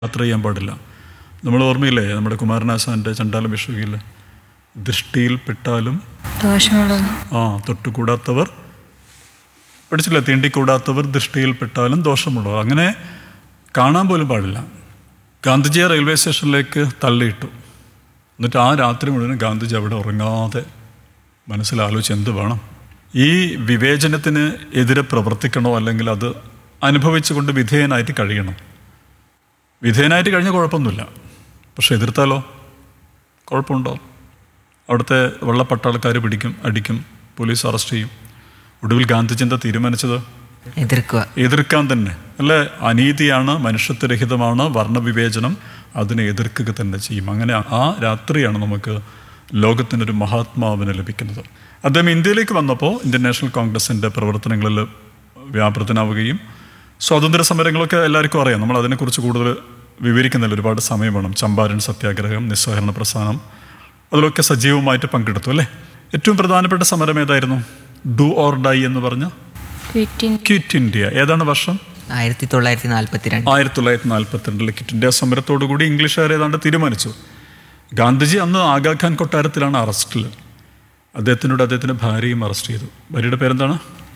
യാത്ര ചെയ്യാൻ പാടില്ല നമ്മൾ ഓർമ്മയില്ലേ നമ്മുടെ കുമാരനാശാൻ്റെ ചണ്ടാല വിഷുവിൽ ദൃഷ്ടിയിൽപ്പെട്ടാലും ദോഷമുള്ളത് ആ തൊട്ടുകൂടാത്തവർ പഠിച്ചില്ല തീണ്ടിക്കൂടാത്തവർ ദൃഷ്ടിയിൽപ്പെട്ടാലും ദോഷമുള്ളൂ അങ്ങനെ കാണാൻ പോലും പാടില്ല ഗാന്ധിജിയെ റെയിൽവേ സ്റ്റേഷനിലേക്ക് തള്ളിയിട്ടു എന്നിട്ട് ആ രാത്രി മുഴുവൻ ഗാന്ധിജി അവിടെ ഉറങ്ങാതെ മനസ്സിലാലോചിച്ച് എന്ത് വേണം ഈ വിവേചനത്തിന് എതിരെ പ്രവർത്തിക്കണോ അല്ലെങ്കിൽ അത് അനുഭവിച്ചുകൊണ്ട് വിധേയനായിട്ട് കഴിയണം വിധേയനായിട്ട് കഴിഞ്ഞാൽ കുഴപ്പമൊന്നുമില്ല പക്ഷെ എതിർത്താലോ കുഴപ്പമുണ്ടോ അവിടുത്തെ വെള്ളപ്പട്ടാളക്കാർ പിടിക്കും അടിക്കും പോലീസ് അറസ്റ്റ് ചെയ്യും ഒടുവിൽ ഗാന്ധിജി എന്താ തീരുമാനിച്ചത് എതിർക്കുക എതിർക്കാൻ തന്നെ അല്ലെ അനീതിയാണ് മനുഷ്യത്വരഹിതമാണ് വർണ്ണവിവേചനം അതിനെ എതിർക്കുക തന്നെ ചെയ്യും അങ്ങനെ ആ രാത്രിയാണ് നമുക്ക് ലോകത്തിനൊരു മഹാത്മാവിനെ ലഭിക്കുന്നത് അദ്ദേഹം ഇന്ത്യയിലേക്ക് വന്നപ്പോൾ ഇന്ത്യൻ നാഷണൽ കോൺഗ്രസിൻ്റെ പ്രവർത്തനങ്ങളിൽ വ്യാപൃതനാവുകയും സ്വാതന്ത്ര്യ സമരങ്ങളൊക്കെ എല്ലാവർക്കും അറിയാം നമ്മൾ അതിനെക്കുറിച്ച് കൂടുതൽ വിവരിക്കുന്നില്ല ഒരുപാട് സമയം വേണം ചമ്പാരൻ സത്യാഗ്രഹം നിസ്സഹരണ പ്രസ്ഥാനം അതിലൊക്കെ സജീവമായിട്ട് പങ്കെടുത്തു അല്ലേ ഏറ്റവും പ്രധാനപ്പെട്ട സമരം ഏതായിരുന്നു ഡു ഓർ ഡൈ എന്ന് പറഞ്ഞ ക്വിറ്റിൻ ക്വിറ്റ് ഇന്ത്യ ഏതാണ് വർഷം ആയിരത്തി തൊള്ളായിരത്തി നാൽപ്പത്തി രണ്ട് ആയിരത്തി തൊള്ളായിരത്തി നാൽപ്പത്തിരണ്ടിലെ ക്വിറ്റ് ഇന്ത്യ സമരത്തോടു കൂടി ഇംഗ്ലീഷുകാർ ഏതാണ്ട് തീരുമാനിച്ചു ഗാന്ധിജി അന്ന് ആഗാഖാൻ കൊട്ടാരത്തിലാണ് അറസ്റ്റിൽ അദ്ദേഹത്തിനോട് അദ്ദേഹത്തിൻ്റെ ഭാര്യയും അറസ്റ്റ് ചെയ്തു ഭാര്യയുടെ പേരെന്താണ്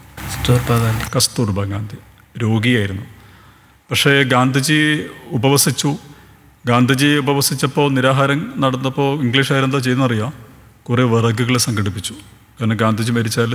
കസ്തൂർബ ഗാന്ധി രോഗിയായിരുന്നു പക്ഷേ ഗാന്ധിജി ഉപവസിച്ചു ഗാന്ധിജി ഉപവസിച്ചപ്പോൾ നിരാഹാരം നടന്നപ്പോൾ ഇംഗ്ലീഷുകാരെന്താ ചെയ്യുന്നറിയാം കുറേ വിറകുകൾ സംഘടിപ്പിച്ചു കാരണം ഗാന്ധിജി മരിച്ചാൽ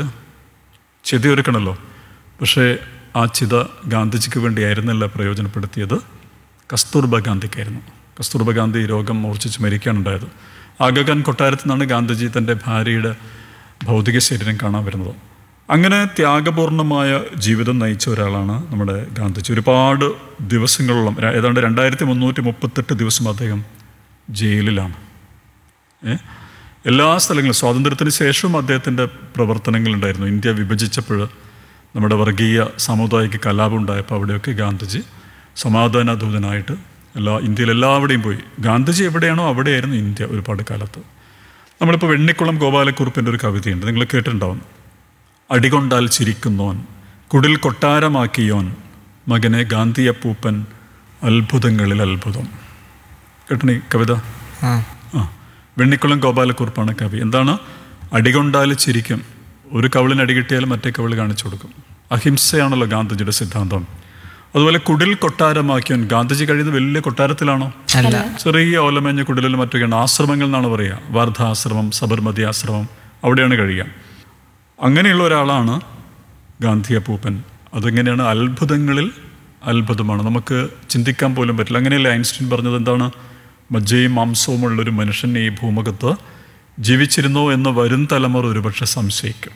ചിത ഒരുക്കണമല്ലോ പക്ഷേ ആ ചിത ഗാന്ധിജിക്ക് വേണ്ടിയായിരുന്നില്ല പ്രയോജനപ്പെടുത്തിയത് കസ്തൂർബ ഗാന്ധിക്കായിരുന്നു കസ്തൂർബ ഗാന്ധി രോഗം മൂർച്ഛിച്ച് മരിക്കാനുണ്ടായത് ആഗഖാൻ കൊട്ടാരത്തിൽ നിന്നാണ് ഗാന്ധിജി തൻ്റെ ഭാര്യയുടെ ഭൗതിക ശരീരം കാണാൻ വരുന്നത് അങ്ങനെ ത്യാഗപൂർണമായ ജീവിതം നയിച്ച ഒരാളാണ് നമ്മുടെ ഗാന്ധിജി ഒരുപാട് ദിവസങ്ങളോളം ര- ഏതാണ്ട് രണ്ടായിരത്തി മുന്നൂറ്റി മുപ്പത്തെട്ട് ദിവസം അദ്ദേഹം ജയിലിലാണ് ഏ? എല്ലാ സ്ഥലങ്ങളിലും സ്വാതന്ത്ര്യത്തിന് ശേഷവും അദ്ദേഹത്തിൻ്റെ പ്രവർത്തനങ്ങളുണ്ടായിരുന്നു ഇന്ത്യ വിഭജിച്ചപ്പോൾ നമ്മുടെ വർഗീയ സാമുദായിക കലാപം ഉണ്ടായപ്പോൾ അവിടെയൊക്കെ ഗാന്ധിജി സമാധാന ദൂതനായിട്ട് എല്ലാ ഇന്ത്യയിൽ എല്ലാവിടെയും പോയി ഗാന്ധിജി എവിടെയാണോ അവിടെയായിരുന്നു ഇന്ത്യ ഒരുപാട് കാലത്ത് നമ്മളിപ്പോൾ വെണ്ണിക്കുളം ഗോപാലക്കുറുപ്പിൻ്റെ ഒരു കവിതയുണ്ട് നിങ്ങൾ കേട്ടിട്ടുണ്ടാവും അടികൊണ്ടാൽ ചിരിക്കുന്നോൻ കുടിൽ കൊട്ടാരമാക്കിയോൻ മകനെ ഗാന്ധിയപ്പൂപ്പൻ അത്ഭുതങ്ങളിൽ അത്ഭുതം കേട്ടണി കവിത ആ ആ വെണ്ണിക്കുളം ഗോപാലക്കുറുപ്പാണ് കവി എന്താണ് അടികൊണ്ടാൽ ചിരിക്കും ഒരു കവിളിന് അടി കിട്ടിയാൽ മറ്റേ കവിൾ കാണിച്ചു കൊടുക്കും അഹിംസയാണല്ലോ ഗാന്ധിജിയുടെ സിദ്ധാന്തം അതുപോലെ കുടിൽ കൊട്ടാരമാക്കിയവൻ ഗാന്ധിജി കഴിയുന്നത് വലിയ കൊട്ടാരത്തിലാണോ അല്ല ചെറിയ ഓലമേഞ്ഞ കുടിലിൽ മറ്റൊക്കെയാണ് ആശ്രമങ്ങൾ എന്നാണ് പറയുക വാർദ്ധാശ്രമം സബർമതി ആശ്രമം അവിടെയാണ് കഴിയുക അങ്ങനെയുള്ള ഒരാളാണ് ഗാന്ധി അപ്പൂപ്പൻ അതെങ്ങനെയാണ് അത്ഭുതങ്ങളിൽ അത്ഭുതമാണ് നമുക്ക് ചിന്തിക്കാൻ പോലും പറ്റില്ല അങ്ങനെയല്ലേ ഐൻസ്റ്റീൻ പറഞ്ഞത് എന്താണ് മജ്ജയും മാംസവും ഉള്ളൊരു മനുഷ്യൻ ഈ ഭൂമുഖത്ത് ജീവിച്ചിരുന്നോ എന്ന് വരും തലമുറ ഒരുപക്ഷെ സംശയിക്കും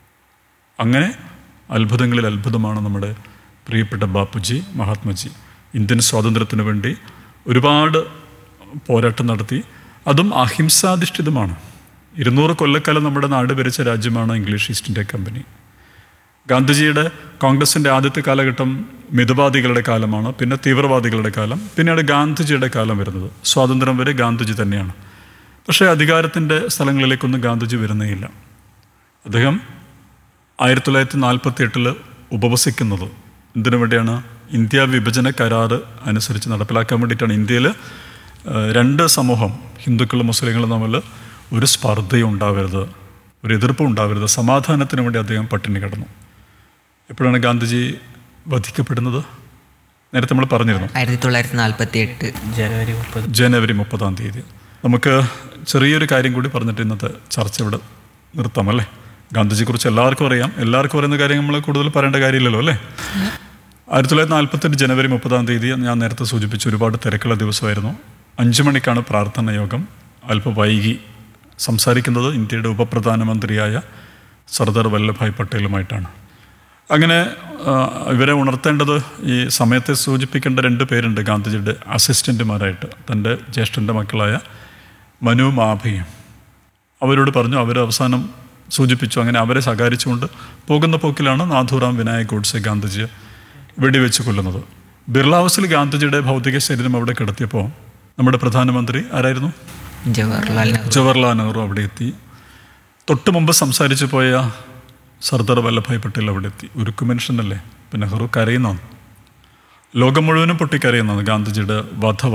അങ്ങനെ അത്ഭുതങ്ങളിൽ അത്ഭുതമാണ് നമ്മുടെ പ്രിയപ്പെട്ട ബാപ്പുജി മഹാത്മജി ഇന്ത്യൻ സ്വാതന്ത്ര്യത്തിന് വേണ്ടി ഒരുപാട് പോരാട്ടം നടത്തി അതും അഹിംസാധിഷ്ഠിതമാണ് ഇരുന്നൂറ് കൊല്ലക്കാലം നമ്മുടെ നാട് ഭരിച്ച രാജ്യമാണ് ഇംഗ്ലീഷ് ഈസ്റ്റ് ഇന്ത്യ കമ്പനി ഗാന്ധിജിയുടെ കോൺഗ്രസിൻ്റെ ആദ്യത്തെ കാലഘട്ടം മിതവാദികളുടെ കാലമാണ് പിന്നെ തീവ്രവാദികളുടെ കാലം പിന്നീട് ഗാന്ധിജിയുടെ കാലം വരുന്നത് സ്വാതന്ത്ര്യം വരെ ഗാന്ധിജി തന്നെയാണ് പക്ഷേ അധികാരത്തിൻ്റെ സ്ഥലങ്ങളിലേക്കൊന്നും ഗാന്ധിജി വരുന്നേയില്ല അദ്ദേഹം ആയിരത്തി തൊള്ളായിരത്തി നാൽപ്പത്തി എട്ടിൽ ഉപവസിക്കുന്നത് എന്തിനു വേണ്ടിയാണ് ഇന്ത്യ വിഭജന കരാറ് അനുസരിച്ച് നടപ്പിലാക്കാൻ വേണ്ടിയിട്ടാണ് ഇന്ത്യയിൽ ഏഹ്, രണ്ട് സമൂഹം ഹിന്ദുക്കളും മുസ്ലിങ്ങളും തമ്മിൽ ഒരു സ്പർദ്ധയും ഉണ്ടാവരുത് ഒരു എതിർപ്പും ഉണ്ടാവരുത് സമാധാനത്തിന് വേണ്ടി അദ്ദേഹം പട്ടിണി കിടന്നു എപ്പോഴാണ് ഗാന്ധിജി വധിക്കപ്പെടുന്നത് നേരത്തെ നമ്മൾ പറഞ്ഞിരുന്നു ആയിരത്തി തൊള്ളായിരത്തി നാൽപ്പത്തി എട്ട് ജനുവരി മുപ്പത് ജനുവരി മുപ്പതാം തീയതി നമുക്ക് ചെറിയൊരു കാര്യം കൂടി പറഞ്ഞിട്ട് ഇന്നത്തെ ചർച്ച ഇവിടെ നിർത്താം അല്ലേ ഗാന്ധിജിയെക്കുറിച്ച് എല്ലാവർക്കും അറിയാം എല്ലാവർക്കും അറിയുന്ന കാര്യം നമ്മൾ കൂടുതൽ പറയേണ്ട കാര്യമില്ലല്ലോ അല്ലേ ആയിരത്തി തൊള്ളായിരത്തി നാൽപ്പത്തെട്ട് ജനുവരി മുപ്പതാം തീയതി ഞാൻ നേരത്തെ സൂചിപ്പിച്ചു ഒരുപാട് തിരക്കുള്ള ദിവസമായിരുന്നു അഞ്ചു മണിക്കാണ് പ്രാർത്ഥന യോഗം അല്പം വൈകി സംസാരിക്കുന്നത് ഇന്ത്യയുടെ ഉപപ്രധാനമന്ത്രിയായ സർദാർ വല്ലഭായ് പട്ടേലുമായിട്ടാണ് അങ്ങനെ ആ, ഇവരെ ഉണർത്തേണ്ടത് ഈ സമയത്തെ സൂചിപ്പിക്കേണ്ട രണ്ട് പേരുണ്ട് ഗാന്ധിജിയുടെ അസിസ്റ്റൻറ്റുമാരായിട്ട് തൻ്റെ ജ്യേഷ്ഠൻ്റെ മക്കളായ മനു മാഭയും അവരോട് പറഞ്ഞു അവർ അവസാനം സൂചിപ്പിച്ചു അങ്ങനെ അവരെ സഹകരിച്ചുകൊണ്ട് പോകുന്ന പോക്കിലാണ് നാഥുറാം വിനായക് ഗോഡ്സെ ഗാന്ധിജിയെ വെടിവെച്ച് കൊല്ലുന്നത് ബിർള ഹൗസിൽ ഗാന്ധിജിയുടെ ഭൗതിക ശരീരം അവിടെ കിടത്തിയപ്പോൾ നമ്മുടെ പ്രധാനമന്ത്രി ആരായിരുന്നു ജവഹർലാൽ നെഹ്റു ജവഹർലാൽ നെഹ്റു അവിടെ എത്തി തൊട്ട് മുമ്പ് സംസാരിച്ചു പോയ സർദാർ വല്ലഭായ് പട്ടേൽ അവിടെ എത്തി ഉരുക്കു മനുഷ്യനല്ലേ പിന്നെ നെഹ്റു കരയുന്നതാണ് ലോകം മുഴുവനും പൊട്ടിക്കരയുന്നത് ഗാന്ധിജിയുടെ വധ